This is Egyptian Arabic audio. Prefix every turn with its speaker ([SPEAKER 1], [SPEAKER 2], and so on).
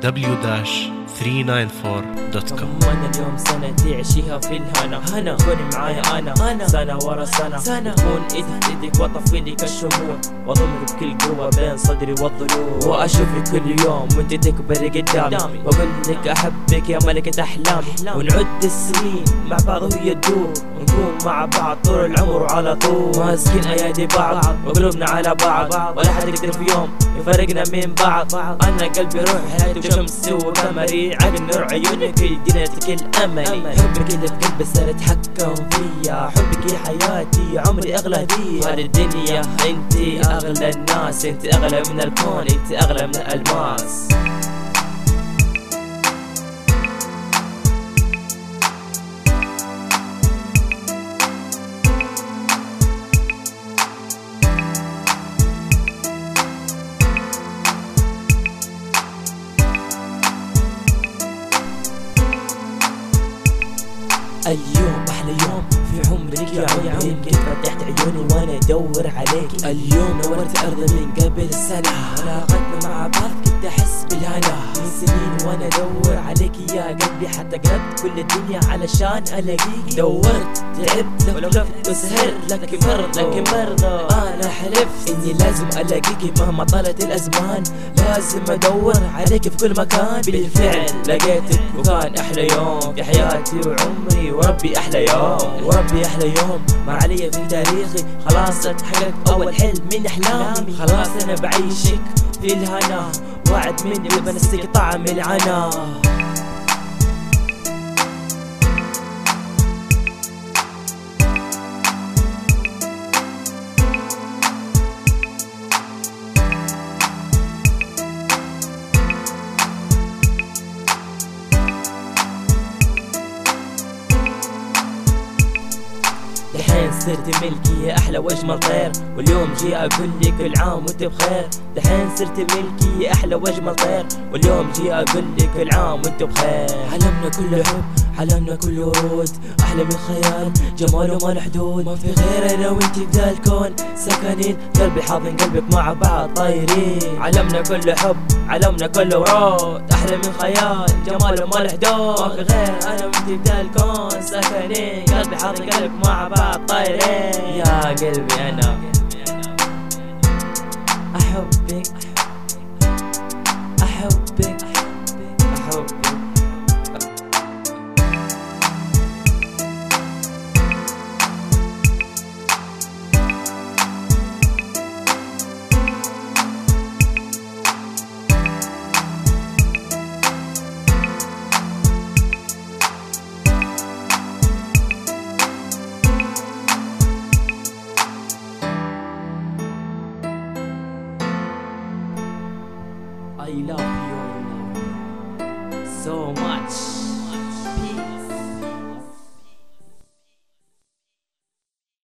[SPEAKER 1] www.394.com
[SPEAKER 2] انا اليوم سنتي عشيها في الهنا هنا كوني معايا انا انا سنة ورا سنة سنة كون ايدي في ايدك واطفي لك الشموع واضمك بكل قوة بين صدري والضلوع واشوفك كل يوم وانت تكبري قدامي واقول لك احبك يا ملكة احلامي ونعد السنين مع بعض وهي تدور ونكون مع بعض طول العمر وعلى طول ماسكين ايادي بعض وقلوبنا على بعض ولا حد يقدر في يوم يفرقنا من بعض انا قلبي روحي حياتي وشمسي وقمري عقل نور عيونك جنتك الاملي حبك اللي في قلبي صار يتحكم فيا حبك يا حياتي عمري اغلى هدية هذه الدنيا انت اغلى الناس انت اغلى من الكون انت اغلى من الالماس اليوم احلى يوم في عمرك يا عمري يمكن فتحت عيوني وانا ادور عليك اليوم نورت ارضي من قبل سنة علاقتنا مع بعض كنت احس بالهنا من سنين وانا ادور عليك يا قلبي حتى قلبت كل الدنيا علشان الاقيك دورت تعبت لفلفت وسهرت لكن برضه لكن برضه انا حلفت اني لازم الاقيك مهما طالت الازمان لازم ادور عليك في كل مكان بالفعل لقيتك وكان احلى يوم في حياتي وعمري وربي احلى يوم وربي احلى يوم ما علي في تاريخي خلاص اتحقق اول حلم من احلامي خلاص انا بعيشك في الهنا وعد مني بنسيك طعم العنا دحين صرت ملكي يا احلى واجمل طير واليوم جي اقول لك كل عام وانت بخير دحين صرت ملكي يا احلى واجمل طير واليوم جي اقول لك كل عام وانت بخير عالمنا كله حب عالمنا كله ورود احلى من خيال جماله ما له حدود ما في غير انا وانت بذا الكون سكنين قلبي حاضن قلبك مع بعض طايرين عالمنا كله حب عالمنا كله ورود احلى من خيال جماله ما له حدود ما في غير انا وانت بذا الكون سكنين قلبي حاضن قلبك مع بعض طايرين يا قلبي انا احبك احبك احبك I love you so much